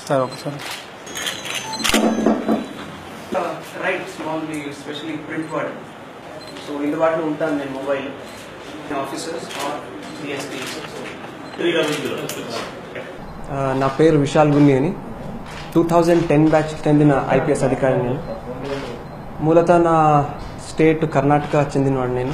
sir okay sir right స్మాల్లీ specially print word so ఇందుబాటులో ఉంటాను నేను మొబైల్ ఆఫీసర్స్ ఆర్ డిఎస్పీ నా పేరు విశాల్ గున్ని అని టూ థౌజండ్ టెన్ బ్యాచ్ చెందిన ఐపీఎస్ అధికారి నేను మూలత నా స్టేట్ కర్ణాటక చెందినవాడు నేను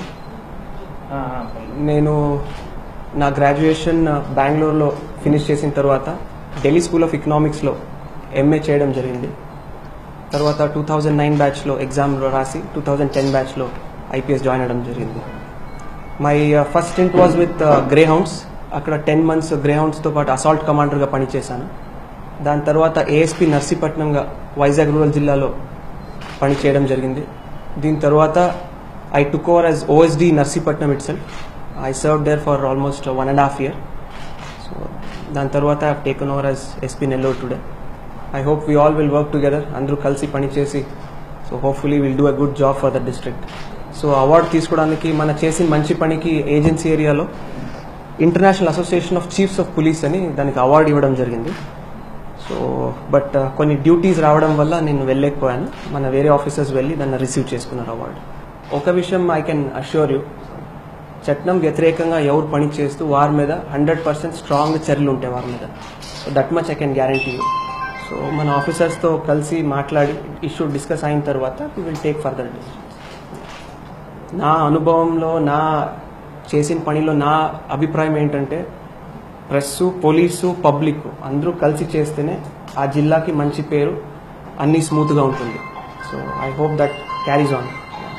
నేను నా గ్రాడ్యుయేషన్ బెంగళూరులో ఫినిష్ చేసిన తర్వాత ఢిల్లీ స్కూల్ ఆఫ్ ఎకనామిక్స్లో ఎంఏ చేయడం జరిగింది తర్వాత టూ థౌజండ్ నైన్ బ్యాచ్లో ఎగ్జామ్లో రాసి టూ థౌజండ్ టెన్ బ్యాచ్లో ఐపీఎస్ జాయిన్ అవ్వడం జరిగింది my first stint was with Greyhounds అక్కడ టెన్ మంత్స్ గ్రే హౌండ్స్తో పాటు అసాల్ట్ కమాండర్గా పనిచేశాను దాని తర్వాత ఏఎస్పీ నర్సీపట్నంగా వైజాగ్ రూరల్ జిల్లాలో పనిచేయడం జరిగింది దీని తర్వాత I took over as OSD Narsipatnam itself I serve there for almost one and half year so దాని తర్వాత I taken over as SP Nellore today I hope we all will work together అందరూ కలిసి పనిచేసి so hopefully will do a good job for the district so award తీసుకోవడానికి మన చేసిన మంచి పనికి ఏజెన్సీ ఏరియాలో international association of chiefs of police అని దానికి అవార్డు ఇవ్వడం జరిగింది సో బట్ కొన్ని డ్యూటీస్ రావడం వల్ల నేను వెళ్ళలేకపోయాను మన వేరే ఆఫీసర్స్ వెళ్ళి దాన్ని రిసీవ్ చేసుకున్నారు అవార్డు ఒక విషయం ఐ కెన్ అష్యూర్ యూ చట్టం వ్యతిరేకంగా ఎవరు పని చేస్తూ వారి మీద హండ్రెడ్ పర్సెంట్ స్ట్రాంగ్ చర్యలు ఉంటాయి వారి మీద so that much I can guarantee you so మన ఆఫీసర్స్తో కలిసి మాట్లాడి ఇష్యూ డిస్కస్ అయిన తర్వాత we will take further decisions నా అనుభవంలో నా చేసిన పనిలో నా అభిప్రాయం ఏంటంటే ప్రెస్ పోలీసు పబ్లిక్ అందరూ కలిసి చేస్తేనే ఆ జిల్లాకి మంచి పేరు అన్నీ స్మూత్గా ఉంటుంది so I hope that carries on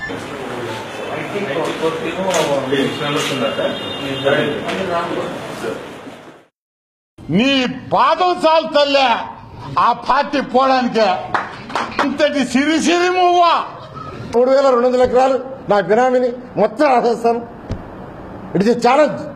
నీ పాదం చాలు తల్లే ఆ పార్టీ పోవడానికే ఇంతటి సిరి సిరి మువ్వా మూడు వేల రెండు వందల ఎకరాలు నా బినామీని మొత్తం రాసేస్తాను ఇట్ ఇస్ ఛాలెంజ్